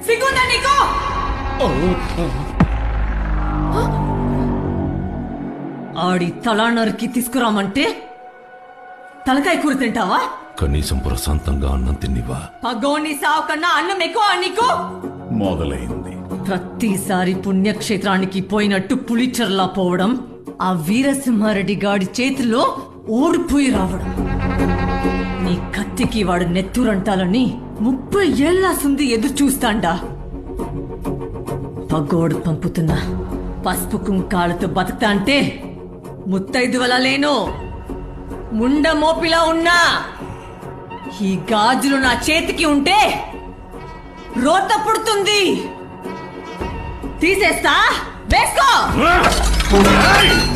సిగ్గుందా నీకు ఆడి తలా నరికి తీసుకురామంటే తలకాయ కూర తింటావా కనీసం ప్రశాంతంగా అన్నం తిన్నివా పగోని సావు కన్నా అన్నం ఎక్కువ నీకు మొదలైంది ప్రతిసారి పుణ్యక్షేత్రానికి పోయినట్టు పులిచర్లా పోవడం ఆ వీరసింహారెడ్డి గాడి చేతిలో ఓడిపోయి రావడం నీ కత్తికి వాడు నెత్తురంటాలని ముప్పై ఏళ్ల సుంది ఎదురు చూస్తాండా పగోడు పంపుతున్నా పసుపు కుంకాలతో బతుకుతా అంటే ముత్తైదు వల లేను ముండ మోపిలా ఉన్నా ఈ గాజులు నా చేతికి ఉంటే రోత పుడుతుంది తీసేస్తా వేసుకో